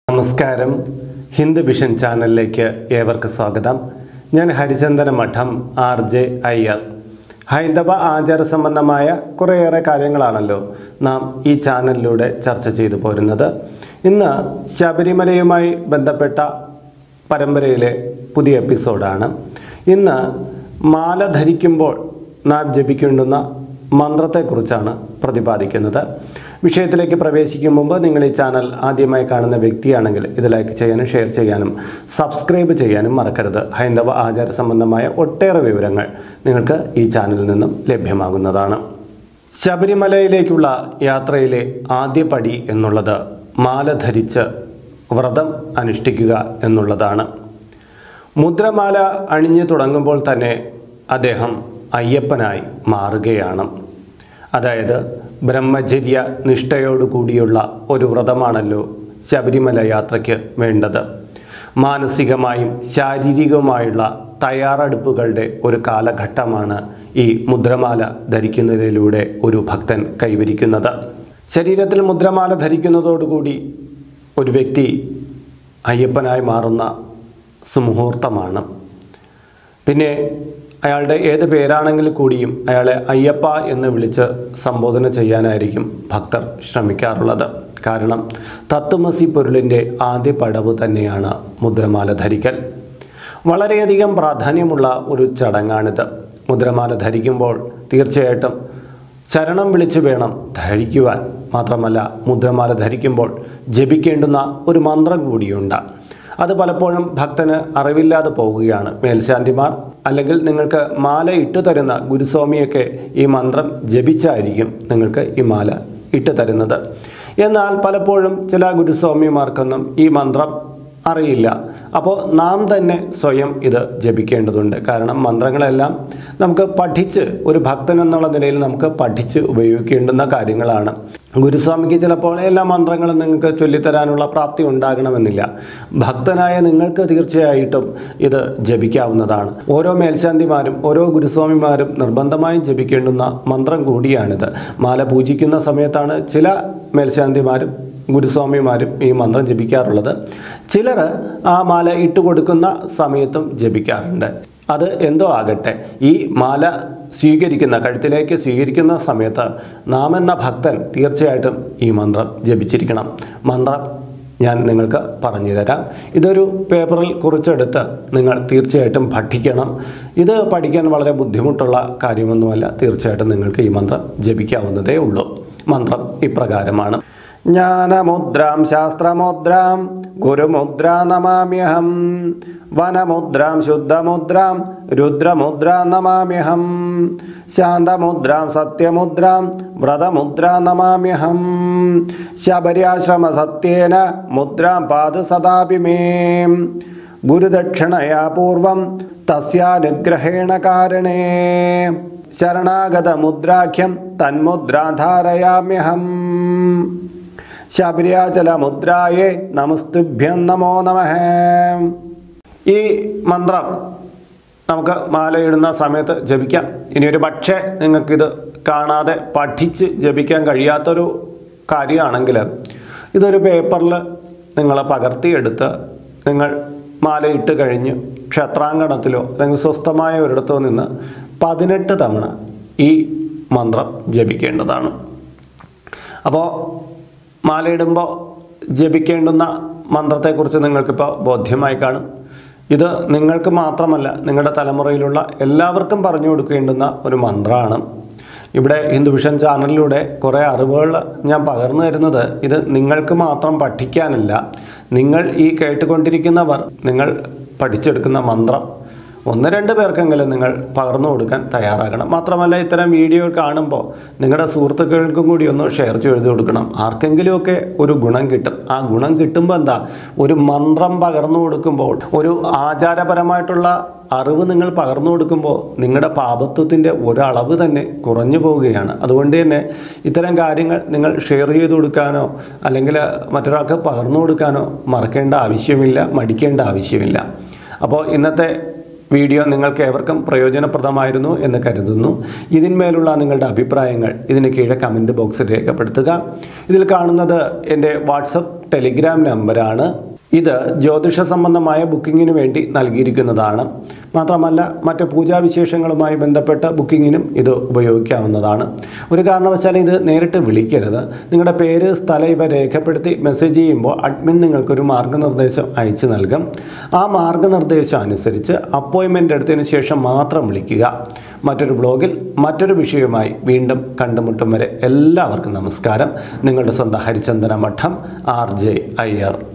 നമസ്കാരം ഹിന്ദു വിഷൻ ചാനലിലേക്ക് ഏവർക്ക് സ്വാഗതം ഞാൻ ഹരിചന്ദന മഠം ആർ ജെ അയ്യർ ഹൈന്ദവ ആചാര സംബന്ധമായ കുറേയേറെ കാര്യങ്ങളാണല്ലോ നാം ഈ ചാനലിലൂടെ ചർച്ച ചെയ്തു പോരുന്നത് ഇന്ന് ശബരിമലയുമായി ബന്ധപ്പെട്ട പരമ്പരയിലെ പുതിയ എപ്പിസോഡാണ് ഇന്ന് മാല ധരിക്കുമ്പോൾ നാം ജപിക്കേണ്ടുന്ന മന്ത്രത്തെക്കുറിച്ചാണ് പ്രതിപാദിക്കുന്നത് വിഷയത്തിലേക്ക് പ്രവേശിക്കും മുമ്പ് നിങ്ങൾ ഈ ചാനൽ ആദ്യമായി കാണുന്ന വ്യക്തിയാണെങ്കിൽ ഇത് ലൈക്ക് ചെയ്യാനും ഷെയർ ചെയ്യാനും സബ്സ്ക്രൈബ് ചെയ്യാനും മറക്കരുത് ഹൈന്ദവ ആചാര സംബന്ധമായ ഒട്ടേറെ വിവരങ്ങൾ നിങ്ങൾക്ക് ഈ ചാനലിൽ നിന്നും ലഭ്യമാകുന്നതാണ് ശബരിമലയിലേക്കുള്ള യാത്രയിലെ ആദ്യ പടി എന്നുള്ളത് മാല ധരിച്ച് വ്രതം അനുഷ്ഠിക്കുക എന്നുള്ളതാണ് മുദ്രമാല അണിഞ്ഞു തുടങ്ങുമ്പോൾ തന്നെ അദ്ദേഹം അയ്യപ്പനായി മാറുകയാണ് അതായത് ബ്രഹ്മചര്യ നിഷ്ഠയോടുകൂടിയുള്ള ഒരു വ്രതമാണല്ലോ ശബരിമല യാത്രയ്ക്ക് വേണ്ടത് മാനസികമായും ശാരീരികവുമായുള്ള തയ്യാറെടുപ്പുകളുടെ ഒരു കാലഘട്ടമാണ് ഈ മുദ്രമാല ധരിക്കുന്നതിലൂടെ ഒരു ഭക്തൻ കൈവരിക്കുന്നത് ശരീരത്തിൽ മുദ്രമാല ധരിക്കുന്നതോടുകൂടി ഒരു വ്യക്തി അയ്യപ്പനായി മാറുന്ന സുമുഹൂർത്തമാണ് പിന്നെ അയാളുടെ ഏത് പേരാണെങ്കിൽ കൂടിയും അയാളെ അയ്യപ്പ എന്ന് വിളിച്ച് സംബോധന ചെയ്യാനായിരിക്കും ഭക്തർ ശ്രമിക്കാറുള്ളത് കാരണം തത്വമസി പൊരുളിൻ്റെ ആദ്യ പടവ് തന്നെയാണ് മുദ്രമാല ധരിക്കൽ വളരെയധികം പ്രാധാന്യമുള്ള ഒരു ചടങ്ങാണിത് മുദ്രമാല ധരിക്കുമ്പോൾ തീർച്ചയായിട്ടും ശരണം വിളിച്ചു വേണം ധരിക്കുവാൻ മാത്രമല്ല മുദ്രമാല ധരിക്കുമ്പോൾ ജപിക്കേണ്ടുന്ന ഒരു മന്ത്രം കൂടിയുണ്ട് അത് പലപ്പോഴും ഭക്തന് അറിവില്ലാതെ പോവുകയാണ് മേൽശാന്തിമാർ അല്ലെങ്കിൽ നിങ്ങൾക്ക് മാല ഇട്ടു തരുന്ന ഗുരുസ്വാമിയൊക്കെ ഈ മന്ത്രം ജപിച്ചായിരിക്കും നിങ്ങൾക്ക് ഈ മാല ഇട്ടു തരുന്നത് എന്നാൽ പലപ്പോഴും ചില ഗുരുസ്വാമിമാർക്കൊന്നും ഈ മന്ത്രം അറിയില്ല അപ്പോൾ നാം തന്നെ സ്വയം ഇത് ജപിക്കേണ്ടതുണ്ട് കാരണം മന്ത്രങ്ങളെല്ലാം നമുക്ക് പഠിച്ച് ഒരു ഭക്തൻ എന്നുള്ള നിലയിൽ നമുക്ക് പഠിച്ച് ഉപയോഗിക്കേണ്ടുന്ന കാര്യങ്ങളാണ് ഗുരുസ്വാമിക്ക് ചിലപ്പോൾ എല്ലാ മന്ത്രങ്ങളും നിങ്ങൾക്ക് ചൊല്ലിത്തരാനുള്ള പ്രാപ്തി ഉണ്ടാകണമെന്നില്ല ഭക്തനായ നിങ്ങൾക്ക് തീർച്ചയായിട്ടും ഇത് ജപിക്കാവുന്നതാണ് ഓരോ മേൽശാന്തിമാരും ഓരോ ഗുരുസ്വാമിമാരും നിർബന്ധമായും ജപിക്കേണ്ടുന്ന മന്ത്രം കൂടിയാണിത് മാല പൂജിക്കുന്ന സമയത്താണ് ചില മേൽശാന്തിമാരും ഗുരുസ്വാമിമാരും ഈ മന്ത്രം ജപിക്കാറുള്ളത് ചിലർ ആ മാല ഇട്ട് കൊടുക്കുന്ന സമയത്തും ജപിക്കാറുണ്ട് അത് എന്തോ ആകട്ടെ ഈ മാല സ്വീകരിക്കുന്ന കഴുത്തിലേക്ക് സ്വീകരിക്കുന്ന സമയത്ത് നാം എന്ന ഭക്തൻ തീർച്ചയായിട്ടും ഈ മന്ത്രം ജപിച്ചിരിക്കണം മന്ത്രം ഞാൻ നിങ്ങൾക്ക് പറഞ്ഞു തരാം ഇതൊരു പേപ്പറിൽ കുറിച്ചെടുത്ത് നിങ്ങൾ തീർച്ചയായിട്ടും പഠിക്കണം ഇത് പഠിക്കാൻ വളരെ ബുദ്ധിമുട്ടുള്ള കാര്യമൊന്നുമല്ല തീർച്ചയായിട്ടും നിങ്ങൾക്ക് ഈ മന്ത്രം ജപിക്കാവുന്നതേ ഉള്ളൂ മന്ത്രം ഇപ്രകാരമാണ് ജ്ഞാനമുദ്രാം ശാസ്ത്രമുദ്രാം ഗുരുമുദ്ര നമാമ്യഹം വനമുദ്രാം ശുദ്ധമുദ്രാം രുദ്രമുദ്ര നമാമ്യഹം ശാന്തമുദ്രാം സത്യമുദ്രാം വ്രതമുദ്ര നമാമ്യഹം ശബര്യാശ്രമ സത്യേന മുദ്രാം പാത് സദാപി മേ ഗുരുദക്ഷിണയാ പൂർവം തസ്യാനുഗ്രഹേണ കാരണേ ശരണാഗതമുദ്രാഖ്യം തന്മുദ്രാധാരയാമ്യഹം ശബരിയാചലമുദ്രായേ നമസ്തുഭ്യം നമോ നമഃ ഈ മന്ത്രം നമുക്ക് മാലയിടുന്ന സമയത്ത് ജപിക്കാം ഇനി ഒരു പക്ഷേ നിങ്ങൾക്കിത് കാണാതെ പഠിച്ച് ജപിക്കാൻ കഴിയാത്തൊരു കാര്യമാണെങ്കിൽ ഇതൊരു പേപ്പറിൽ നിങ്ങൾ പകർത്തിയെടുത്ത് നിങ്ങൾ മാലയിട്ട് കഴിഞ്ഞ് ക്ഷേത്രാങ്കണത്തിലോ അല്ലെങ്കിൽ സ്വസ്ഥമായ ഒരിടത്തോ നിന്ന് പതിനെട്ട് തവണ ഈ മന്ത്രം ജപിക്കേണ്ടതാണ് അപ്പോൾ മാലയിടുമ്പോൾ ജപിക്കേണ്ടുന്ന മന്ത്രത്തെക്കുറിച്ച് നിങ്ങൾക്കിപ്പോൾ ബോധ്യമായി കാണും ഇത് നിങ്ങൾക്ക് മാത്രമല്ല നിങ്ങളുടെ തലമുറയിലുള്ള എല്ലാവർക്കും പറഞ്ഞു കൊടുക്കേണ്ടുന്ന ഒരു മന്ത്രമാണ് ഇവിടെ ഹിന്ദു വിഷൻ ചാനലിലൂടെ കുറേ അറിവുകൾ ഞാൻ പകർന്നു തരുന്നത് ഇത് നിങ്ങൾക്ക് മാത്രം പഠിക്കാനല്ല നിങ്ങൾ ഈ കേട്ടുകൊണ്ടിരിക്കുന്നവർ നിങ്ങൾ പഠിച്ചെടുക്കുന്ന മന്ത്രം ഒന്ന് രണ്ട് പേർക്കെങ്കിലും നിങ്ങൾ പകർന്നു കൊടുക്കാൻ തയ്യാറാകണം മാത്രമല്ല ഇത്തരം വീഡിയോ കാണുമ്പോൾ നിങ്ങളുടെ സുഹൃത്തുക്കൾക്കും കൂടി ഒന്ന് ഷെയർ ചെയ്ത് കൊടുക്കണം ആർക്കെങ്കിലുമൊക്കെ ഒരു ഗുണം കിട്ടും ആ ഗുണം കിട്ടുമ്പോൾ എന്താ ഒരു മന്ത്രം പകർന്നു കൊടുക്കുമ്പോൾ ഒരു ആചാരപരമായിട്ടുള്ള അറിവ് നിങ്ങൾ പകർന്നു കൊടുക്കുമ്പോൾ നിങ്ങളുടെ പാപത്വത്തിൻ്റെ ഒരളവ് തന്നെ കുറഞ്ഞു പോവുകയാണ് അതുകൊണ്ട് തന്നെ ഇത്തരം കാര്യങ്ങൾ നിങ്ങൾ ഷെയർ ചെയ്ത് കൊടുക്കാനോ അല്ലെങ്കിൽ മറ്റൊരാൾക്ക് പകർന്നു കൊടുക്കാനോ മറക്കേണ്ട ആവശ്യമില്ല മടിക്കേണ്ട ആവശ്യമില്ല അപ്പോൾ ഇന്നത്തെ വീഡിയോ നിങ്ങൾക്ക് ഏവർക്കും പ്രയോജനപ്രദമായിരുന്നു എന്ന് കരുതുന്നു ഇതിന്മേലുള്ള നിങ്ങളുടെ അഭിപ്രായങ്ങൾ ഇതിന് കീഴെ കമൻറ്റ് ബോക്സിൽ രേഖപ്പെടുത്തുക ഇതിൽ കാണുന്നത് എൻ്റെ വാട്സപ്പ് ടെലിഗ്രാം നമ്പറാണ് ഇത് ജ്യോതിഷ സംബന്ധമായ ബുക്കിങ്ങിന് വേണ്ടി നൽകിയിരിക്കുന്നതാണ് മാത്രമല്ല മറ്റ് പൂജാവിശേഷങ്ങളുമായി ബന്ധപ്പെട്ട ബുക്കിങ്ങിനും ഇത് ഉപയോഗിക്കാവുന്നതാണ് ഒരു കാരണവശാലും ഇത് നേരിട്ട് വിളിക്കരുത് നിങ്ങളുടെ പേര് സ്ഥലം ഇവ രേഖപ്പെടുത്തി മെസ്സേജ് ചെയ്യുമ്പോൾ അഡ്മിൻ നിങ്ങൾക്കൊരു മാർഗ്ഗനിർദ്ദേശം അയച്ചു നൽകും ആ മാർഗ്ഗനിർദ്ദേശം അനുസരിച്ച് അപ്പോയിൻമെൻ്റ് എടുത്തതിന് ശേഷം മാത്രം വിളിക്കുക മറ്റൊരു ബ്ലോഗിൽ മറ്റൊരു വിഷയവുമായി വീണ്ടും കണ്ടുമുട്ടും വരെ എല്ലാവർക്കും നമസ്കാരം നിങ്ങളുടെ സ്വന്തം ഹരിചന്ദന മഠം ആർ ജെ അയ്യർ